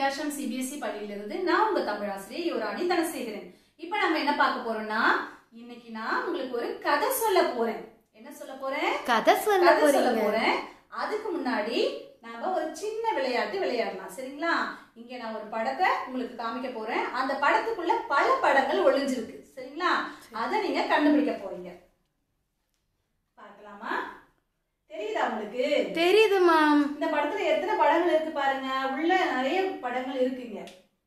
வித்யாசம் சிபிஎஸ்இ பள்ளியிலிருந்து நான் உங்க தமிழாசிரியர் யுவராணி தனசேகரன் இப்போ நம்ம என்ன பார்க்க போறோம்னா இன்னைக்கு நான் உங்களுக்கு ஒரு கதை சொல்ல போறேன் என்ன சொல்ல போறேன் கதை சொல்ல கதை சொல்ல போறீங்க போறேன் அதுக்கு முன்னாடி நாம ஒரு சின்ன விளையாட்டு விளையாடலாம் சரிங்களா இங்க நான் ஒரு படத்தை உங்களுக்கு காமிக்க போறேன் அந்த படத்துக்குள்ள பல படங்கள் ஒளிஞ்சிருக்கு சரிங்களா அதை நீங்க கண்டுபிடிக்க போறீங்க பார்க்கலாமா தெரியுதா உங்களுக்கு தெரியுது மேம் இந்த படத்துல எத்தனை படங்கள் இருக்கு பாருங்க உள்ள நிறைய படங்கள் இருக்குங்க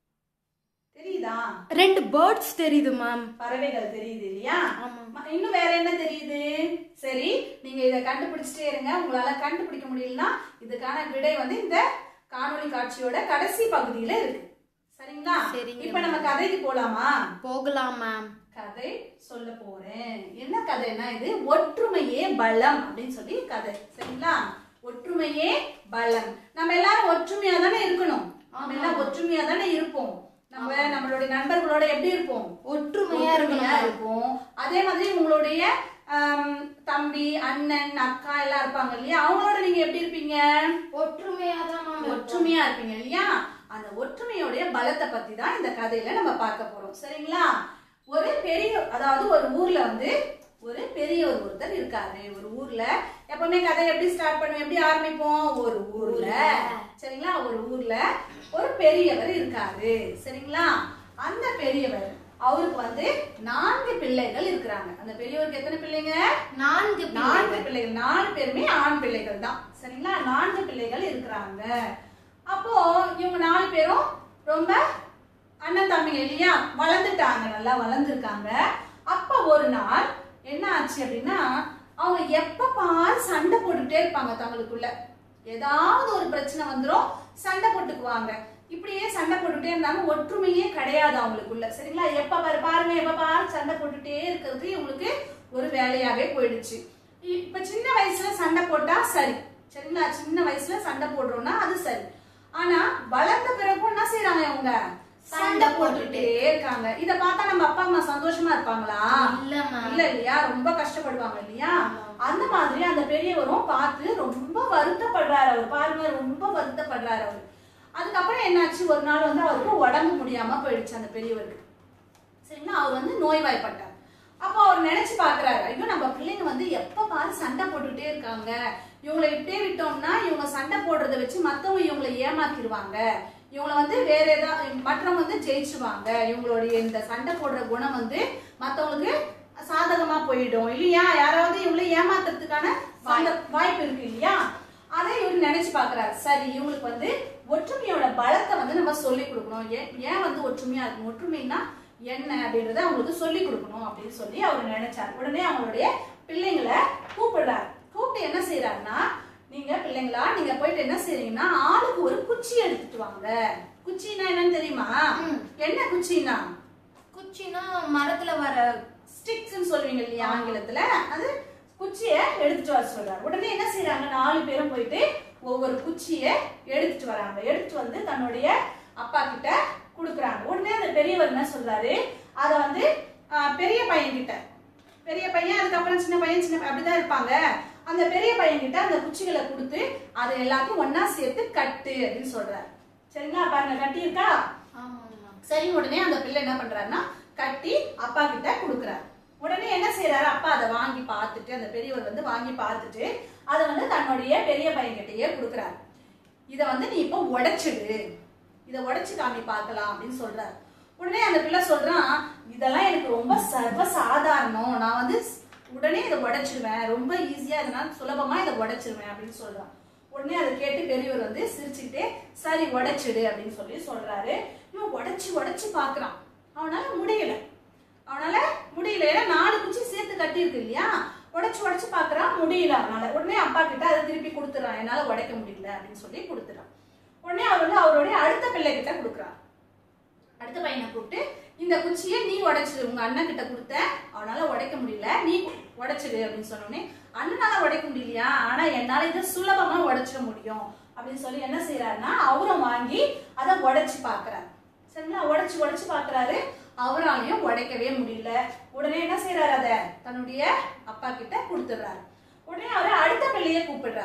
தெரியுதா ரெண்டு பேர்ட்ஸ் தெரியுது மேம் பறவைகள் தெரியுது இல்லையா ஆமா ம- இன்னும் வேற என்ன தெரியுது சரி நீங்க இத கண்டுபிடிச்சிட்டே இருங்க உங்களால கண்டுபிடிக்க முடியலனா இதுக்கான விடை வந்து இந்த காணொளி காட்சியோட கடைசி பகுதியில இருக்கு சரிங்களா சரிங்க இப்ப நம்ம கதைக்கு போலாமா போகலாம் மேம் கதை சொல்ல போறேன் என்ன கதைன்னா இது ஒற்றுமையே பலம் அப்படின்னு சொல்லி கதை சரிங்களா ஒற்றுமையே பலம் நம்ம எல்லாரும் ஒற்றுமையா தானே இருக்கணும் நம்ம எல்லாம் ஒற்றுமையா தானே இருப்போம் நம்ம நம்மளுடைய நண்பர்களோட எப்படி இருப்போம் ஒற்றுமையா ஒற்றுமையா இருக்கணும் இருப்போம் அதே மாதிரி உங்களுடைய ஆம், தம்பி அண்ணன் அக்கா எல்லாம் இருப்பாங்க இல்லையா அவங்களோட நீங்க எப்படி இருப்பீங்க ஒற்றுமையா தான் மேம் ஒற்றுமையா இருப்பீங்க இல்லையா அந்த ஒற்றுமையோடைய பலத்தை பத்தி தான் இந்த கதையில நம்ம பார்க்க போறோம் சரிங்களா ஒரு பெரிய அதாவது ஒரு ஊர்ல வந்து ஒரு பெரியவர் ஒருத்தர் இருக்காரு ஒரு ஊர்ல எப்பவுமே கதை எப்படி ஸ்டார்ட் பண்ணுவோம் எப்படி ஆரம்பிப்போம் ஒரு ஊர்ல சரிங்களா ஒரு ஊர்ல ஒரு பெரியவர் இருக்காரு சரிங்களா அந்த பெரியவர் அவருக்கு வந்து நான்கு பிள்ளைகள் இருக்கிறாங்க அந்த பெரியவருக்கு எத்தனை பிள்ளைங்க நான்கு நான்கு பிள்ளைகள் நாலு பேருமே ஆண் பிள்ளைகள் தான் சரிங்களா நான்கு பிள்ளைகள் இருக்கிறாங்க அப்போ இவங்க நாலு பேரும் ரொம்ப அண்ணன் தம்பிங்க இல்லையா வளர்ந்துட்டாங்க நல்லா வளர்ந்துருக்காங்க அப்ப ஒரு நாள் என்ன ஆச்சு அப்படின்னா அவங்க எப்ப பாரு சண்டை போட்டுட்டே இருப்பாங்க தங்களுக்குள்ள ஏதாவது ஒரு பிரச்சனை வந்துரும் சண்டை போட்டுக்குவாங்க இப்படியே சண்டை போட்டுட்டே இருந்தாங்க ஒற்றுமையே கிடையாது அவங்களுக்குள்ள சரிங்களா எப்ப பாரு பாருங்க எப்ப பாரு சண்டை போட்டுட்டே இருக்கிறது இவங்களுக்கு ஒரு வேலையாவே போயிடுச்சு இப்ப சின்ன வயசுல சண்டை போட்டா சரி சரிங்களா சின்ன வயசுல சண்டை போடுறோம்னா அது சரி ஆனா வளர்ந்த பிறகும் என்ன செய்யறாங்க இவங்க சண்டை போட்டுட்டே இருக்காங்க இத பார்த்தா நம்ம அப்பா அம்மா சந்தோஷமா இருப்பாங்களா இல்ல மேம் இல்ல இல்லையா ரொம்ப கஷ்டப்படுவாங்க இல்லையா அந்த மாதிரி அந்த பெரியவரும் பார்த்து ரொம்ப வருத்தப்படுறாரு அவர் பாருங்க ரொம்ப வருத்தப்படுறாரு அவர் அதுக்கப்புறம் என்னாச்சு ஒரு நாள் வந்து அவருக்கு உடம்பு முடியாம போயிடுச்சு அந்த பெரியவருக்கு சரிங்களா அவர் வந்து நோய்வாய்ப்பட்டார் அப்போ அவர் நினைச்சு பாக்குறாரு ஐயோ நம்ம பிள்ளைங்க வந்து எப்ப பாரு சண்டை போட்டுட்டே இருக்காங்க இவங்களை இப்படியே விட்டோம்னா இவங்க சண்டை போடுறத வச்சு மத்தவங்க இவங்களை ஏமாத்திடுவாங்க இவங்களை வந்து வேற ஏதாவது மற்றவங்க வந்து ஜெயிச்சுவாங்க இவங்களுடைய இந்த சண்டை போடுற குணம் வந்து மத்தவங்களுக்கு சாதகமா போயிடும் இல்லையா யாராவது இவங்களை ஏமாத்துறதுக்கான சந்த- வாய்ப்பு இருக்கு இல்லையா அதை இவர் நினைச்சு பாக்குறாரு சரி இவங்களுக்கு வந்து ஒற்றுமையோட பலத்தை வந்து நம்ம சொல்லி கொடுக்கணும் ஏன் ஏன் வந்து ஒற்றுமையா இருக்கணும் ஒற்றுமைன்னா என்ன அப்படின்றத அவங்களுக்கு சொல்லி கொடுக்கணும் அப்படின்னு சொல்லி அவர் நினைச்சார் உடனே அவங்களுடைய பிள்ளைங்களை கூப்பிடுறாரு கூப்பிட்டு என்ன செய்யறாருன்னா நீங்க பிள்ளைங்களா நீங்க போயிட்டு என்ன செய்றீங்கன்னா ஆளுக்கு ஒரு குச்சி எடுத்துட்டு வாங்க குச்சின்னா என்னன்னு தெரியுமா என்ன குச்சின்னா குச்சினா மரத்துல வர ஸ்டிக்ஸ்னு சொல்லுவீங்க இல்லையா ஆங்கிலத்துல அது குச்சியை எடுத்துட்டு வர சொல்றாரு உடனே என்ன செய்றாங்க நாலு பேரும் போயிட்டு ஒவ்வொரு குச்சியை எடுத்துட்டு வராங்க எடுத்துட்டு வந்து தன்னுடைய அப்பா கிட்ட கொடுக்குறாங்க உடனே அந்த பெரியவர் என்ன சொல்றாரு அதை வந்து ஆஹ், பெரிய பையன் கிட்ட பெரிய பையன் அதுக்கப்புறம் சின்ன பையன் சின்ன பையன் அப்படிதான் இருப்பாங்க அந்த பெரிய பையன் கிட்ட அந்த குச்சிகளை கொடுத்து அதை எல்லாத்தையும் ஒண்ணா சேர்த்து கட்டு அப்படின்னு சொல்றாரு சரிங்களா பாருங்க கட்டி இருக்கா ஆமா மேம் சரி உடனே அந்த பிள்ளை என்ன பண்றாருன்னா கட்டி அப்பா கிட்ட கொடுக்குறாரு உடனே என்ன செய்யறாரு அப்பா அதை வாங்கி பார்த்துட்டு அந்த பெரியவர் வந்து வாங்கி பார்த்துட்டு அதை வந்து தன்னுடைய பெரிய பையன்கிட்டயே கொடுக்குறாரு இதை வந்து நீ இப்போ உடைச்சிடு இதை உடைச்சு காமி பார்க்கலாம் அப்படின்னு சொல்றாரு உடனே அந்த பிள்ளை சொல்றான் இதெல்லாம் எனக்கு ரொம்ப சர்வ சாதாரணம் நான் வந்து ஸ்- உடனே இதை உடைச்சிருவேன் ரொம்ப ஈஸியா இதனால சுலபமா இதை உடைச்சிருவேன் அப்படின்னு சொல்றான் உடனே அதை கேட்டு பெரியவர் வந்து சிரிச்சுக்கிட்டே சரி உடைச்சிடு அப்படின்னு சொல்லி சொல்றாரு இவன் உடைச்சு உடைச்சு பார்க்கறான் அவனால முடியல அவனால முடியல ஏன்னா நாலு குச்சி சேர்த்து கட்டி இருக்கு இல்லையா உடைச்சு உடைச்சு பார்க்கறான் முடியல அவனால உடனே அப்பா கிட்ட அதை திருப்பி கொடுத்துறான் என்னால உடைக்க முடியல அப்படின்னு சொல்லி கொடுத்துறான் உடனே அவர் வந்து அவருடைய அடுத்த பிள்ளை கிட்ட கொடுக்குறான் அடுத்த பையனை கூப்பிட்டு இந்த குச்சியை நீ உடைச்சிடு உங்க அண்ணன் கிட்ட கொடுத்த அவனால உடைக்க முடியல நீ உடைச்சிடு அப்படின்னு சொன்னோடனே அண்ணனால உடைக்க முடியலையா ஆனா என்னால இதை சுலபமா உடைச்சிட முடியும் அப்படின்னு சொல்லி என்ன செய்யறாருன்னா அவரும் வாங்கி அதை உடைச்சு பாக்குறாரு சரிங்களா உடைச்சு உடைச்சு பாக்குறாரு அவராலையும் உடைக்கவே முடியல உடனே என்ன செய்யறாரு அத தன்னுடைய அப்பா கிட்ட கொடுத்துடுறாரு உடனே அவரை அடுத்த பிள்ளைய கூப்பிடுறாரு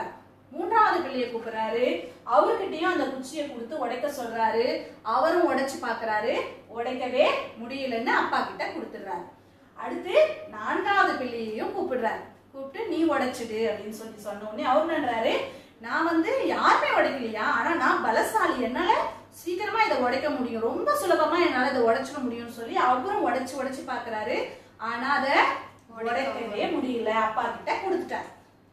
மூன்றாவது பிள்ளையை கூப்பிடுறாரு அவர்கிட்டயும் அந்த குச்சியை கொடுத்து உடைக்க சொல்றாரு அவரும் உடைச்சு பார்க்கறாரு உடைக்கவே முடியலன்னு அப்பா கிட்ட கொடுத்துடுறாரு அடுத்து நான்காவது பிள்ளையையும் கூப்பிடுறாரு கூப்பிட்டு நீ உடைச்சிடு அப்படின்னு சொல்லி சொன்ன உடனே அவர் என்னன்றாரு நான் வந்து யாருமே உடைக்கலையா ஆனா நான் பலசாலி என்னால சீக்கிரமா இதை உடைக்க முடியும் ரொம்ப சுலபமா என்னால இதை உடைச்சிட முடியும்னு சொல்லி அவரும் உடைச்சு உடைச்சு பார்க்கறாரு ஆனா அதை உடைக்கவே முடியல அப்பா கிட்ட கொடுத்துட்டார்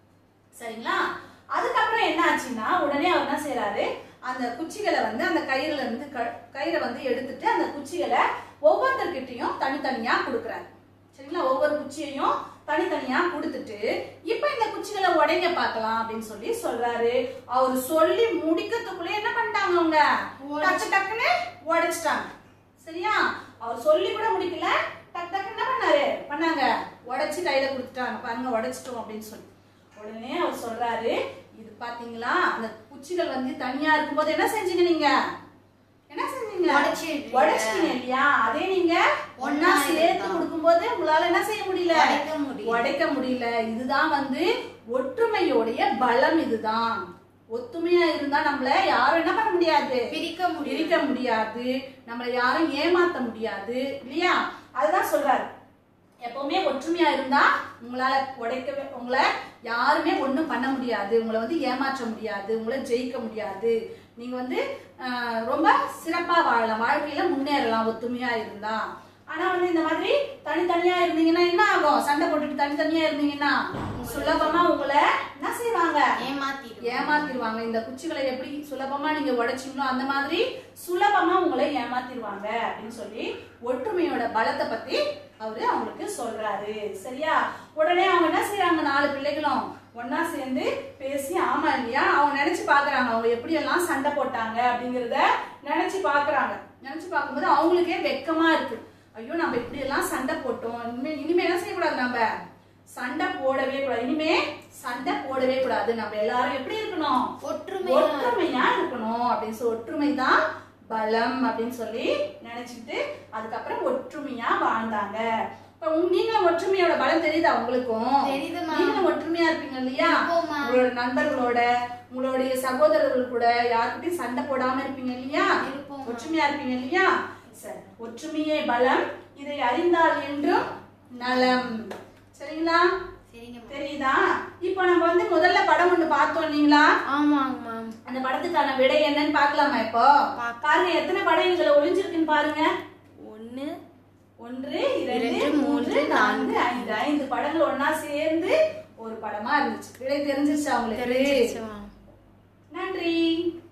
சரிங்களா அதுக்கப்புறம் என்ன ஆச்சுன்னா உடனே அவர் என்ன செய்றாரு அந்த குச்சிகளை வந்து அந்த கயிறுல இருந்து க- கயிறை வந்து எடுத்துட்டு அந்த குச்சிகளை ஒவ்வொருத்தர்கிட்டயும் தனித்தனியா கொடுக்குறாரு சரிங்களா ஒவ்வொரு குச்சியையும் தனித்தனியா கொடுத்துட்டு இப்ப இந்த குச்சிகளை உடைங்க பார்க்கலாம் அப்படின்னு சொல்லி சொல்றாரு அவர் சொல்லி முடிக்கிறதுக்குள்ள என்ன பண்ணிட்டாங்க அவங்க டக்கு டக்குன்னு உடைச்சிட்டாங்க சரியா அவர் சொல்லி கூட முடிக்கல டக்கு டக்கு என்ன பண்ணாரு பண்ணாங்க உடைச்சு கையில கொடுத்துட்டாங்க பாருங்க உடைச்சிட்டோம் அப்படின்னு சொல்லி உடனே அவர் சொல்றாரு இது பாத்தீங்களா அந்த குச்சிகள் வந்து தனியா இருக்கும்போது என்ன செஞ்சீங்க நீங்க என்ன செஞ்சீங்க உடைச்சிட்டீங்க. உடைச்சிட்டீங்க இல்லையா அதே நீங்க ஒன்னா ஒண்ணா சேர்த்து இருந்தா. கொடுக்கும்போது உங்களால என்ன செய்ய முடியல உடைக்க முடியல. உடைக்க முடியல இதுதான் வந்து ஒற்றுமையோடைய பலம் இதுதான் ஒத்துமையா இருந்தா நம்மள யாரும் என்ன பண்ண முடியாது பிரிக்க முடியும் பிரிக்க முடியாது நம்மளை யாரும் ஏமாத்த முடியாது இல்லையா அதுதான் சொல்றாரு எப்பவுமே ஒற்றுமையா இருந்தா உங்களால உடைக்கவே உங்களை யாருமே ஒண்ணும் பண்ண முடியாது உங்களை வந்து ஏமாற்ற முடியாது உங்களை ஜெயிக்க முடியாது நீங்க வந்து ஆஹ், ரொம்ப சிறப்பா வாழலாம் வாழ்க்கையில முன்னேறலாம் ஒத்துமையா இருந்தா ஆனா வந்து இந்த மாதிரி தனித்தனியா இருந்தீங்கன்னா என்ன ஆகும் சண்டை போட்டுட்டு தனித்தனியா இருந்தீங்கன்னா சுலபமா உங்களை என்ன செய்வாங்க ஏமாத்திடும் ஏமாத்திடுவாங்க இந்த குச்சிகளை எப்படி சுலபமா நீங்க உடைச்சீங்களோ அந்த மாதிரி சுலபமா உங்களை ஏமாத்திடுவாங்க அப்படின்னு சொல்லி ஒற்றுமையோட பலத்தை பத்தி அவரு அவங்களுக்கு சொல்றாரு சரியா உடனே அவங்க என்ன செய்றாங்க நாலு பிள்ளைகளும் ஒண்ணா சேர்ந்து பேசி ஆமா இல்லையா அவங்க நினைச்சு பாக்குறாங்க அவங்க எப்படி எல்லாம் சண்டை போட்டாங்க அப்படிங்கறத நினைச்சு பாக்குறாங்க நினைச்சு பார்க்கும்போது அவங்களுக்கே வெக்கமா இருக்கு ஐயோ நம்ம இப்படி எல்லாம் சண்டை போட்டோம் இனிமே இனிமே என்ன செய்யக்கூடாது நம்ம சண்டை போடவே கூடாது இனிமே சண்டை போடவே கூடாது நம்ம எல்லாரும் எப்படி இருக்கணும் ஒற்றுமையா ஒற்றுமையா இருக்கணும் அப்படின்னு சொல்லி ஒற்றுமை தான் பலம் அப்படின்னு சொல்லி நினைச்சிட்டு அதுக்கப்புறம் ஒற்றுமையா வாழ்ந்தாங்க இப்ப உங்க- நீங்க ஒற்றுமையோட பலம் தெரியுதா உங்களுக்கும் தெரியுதுமா. நீங்களும் ஒற்றுமையா இருப்பீங்க இல்லையா இருப்போம்மா. உங்களோட நண்பர்களோட உங்களுடைய சகோதரர்கள் கூட யாருக்கிட்டையும் சண்டை போடாம இருப்பீங்க இல்லையா இருப்போம்மா. ஒற்றுமையா இருப்பீங்க இல்லையா சரி ஒற்றுமையே பலம் இதை அறிந்தால் என்றும் நலம் சரிங்களா சரிங்கம்மா தெரியுதா இப்போ நம்ம வந்து முதல்ல படம் ஒண்ணு பார்த்தோம் இல்லைங்களா ஆமாங்கம்மா அந்த படத்துக்கான விடை என்னன்னு பார்க்கலாமா இப்போ பார்க்கலாம். பாருங்க எத்தனை படம் இதுல ஒளிஞ்சிருக்குன்னு பாருங்க ஒண்ணு ஒன்று இரண்டு இரண்டு, மூன்று மூன்று, நான்கு ஐந்து ஐந்து படங்கள் ஒண்ணா சேர்ந்து ஒரு படமா இருந்துச்சு விடை தெரிஞ்சிருச்சா உங்களுக்கு தெரிஞ்சிருச்சுமா நன்றி